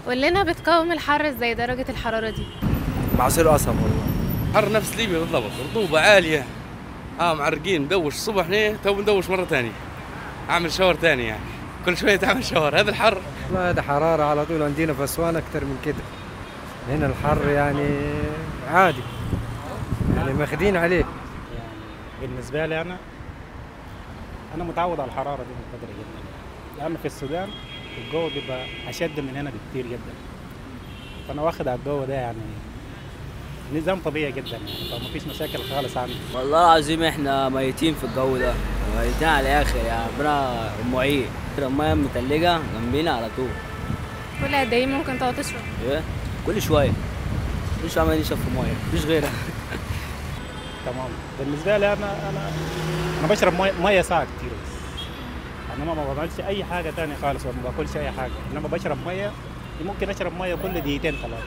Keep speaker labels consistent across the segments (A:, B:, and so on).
A: قول لنا بتقاوم الحر ازاي درجة الحرارة دي
B: معصير قصب والله
C: حر نفس ليبيا بالضبط رطوبة عالية اه معرقين ندوش الصبح ليه تو ندوش مرة ثانية اعمل شاور ثاني يعني كل شوية تعمل شاور هذا الحر
D: والله هذا حرارة على طول عندنا في أسوان أكثر من كده هنا الحر يعني عادي يعني ماخدين عليه
E: يعني بالنسبة لي أنا أنا متعود على الحرارة دي من بدري جدا لأن في السودان الجو بيبقى أشد من هنا بكتير جدا فأنا واخد على الجو ده يعني نظام طبيعي جدا يعني فما فيش مشاكل خالص عندي
F: والله العظيم احنا ميتين في الجو ده ميتين على الاخر يعني ربنا معين الميه متلجه جنبينا على طول
A: كل قد ايه ممكن تقعد تشرب
F: ايه كل شويه كل شويه عمال نشرب في ميه مفيش غيرها
E: تمام بالنسبة لي أنا أنا أنا بشرب مية, مية ساعة كتير بس أنا ما بعملش أي حاجة تانية خالص وما باكلش أي حاجة إنما بشرب مية ممكن أشرب مية كل دقيقتين ثلاثة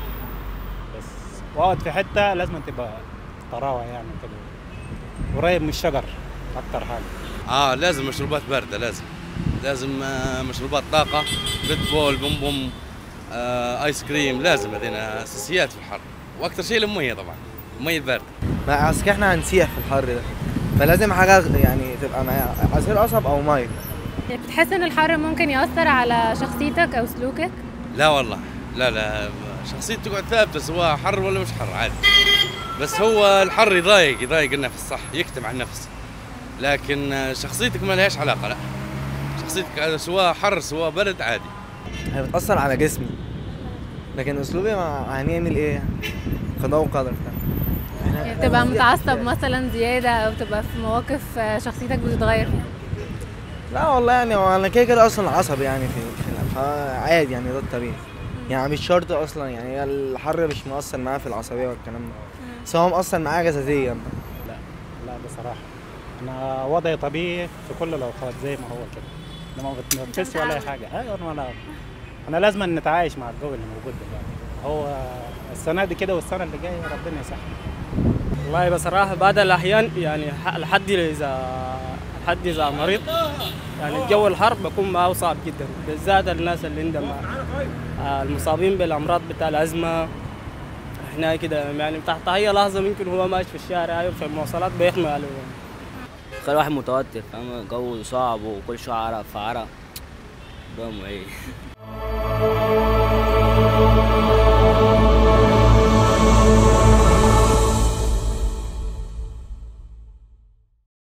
E: بس وأقعد في حتة لازم تبقى طراوة يعني كده قريب من الشجر أكتر حاجة
C: اه لازم مشروبات باردة لازم لازم آه مشروبات طاقة ريد بول بوم بوم آه ايس كريم لازم هذين اساسيات في الحر واكثر شيء المية طبعا المية الباردة
B: ما اصل احنا هنسيح في الحر ده فلازم حاجة يعني تبقى معايا عصير قصب او مية
A: بتحس ان الحر ممكن يأثر على شخصيتك او سلوكك
C: لا والله لا لا شخصيتي تقعد ثابتة سواء حر ولا مش حر عادي بس هو الحر يضايق يضايق النفس صح يكتم على النفس لكن آه، شخصيتك ما لهاش علاقة لا شخصيتك سواء حر سواء برد عادي
B: هي بتأثر على جسمي لكن اسلوبي ما هنعمل ايه قضاء وقدر احنا
A: يعني بتبقى متعصب مثلا زيادة او تبقى في مواقف آه، شخصيتك بتتغير فيها
B: لا والله يعني هو انا كده كده اصلا عصبي يعني في, في عادي يعني ده الطبيعي يعني مش شرط اصلا يعني الحر مش مؤثر معايا في العصبيه والكلام ده بس هو مؤثر معايا جسديا
E: لا لا بصراحة أنا وضعي طبيعي في كل الأوقات زي ما هو كده أنا ما بتنفسش ولا أي حاجة أيوة أنا أنا لازم نتعايش مع الجو اللي موجود دلوقتي هو السنة دي كده والسنة اللي جاية ربنا يسهل
G: والله بصراحة بعد الأحيان يعني ح- الحد إذا الحد إذا مريض يعني الجو الحر بكون معه صعب جدا بالذات الناس اللي عندهم آه، المصابين بالأمراض بتاع الأزمة احنا كده يعني تحت أي لحظة ممكن هو ماشي في الشارع أو في المواصلات بيحمي عليه
F: خلي الواحد متوتر فاهم الجو صعب وكل شويه عرق في عرق ده معين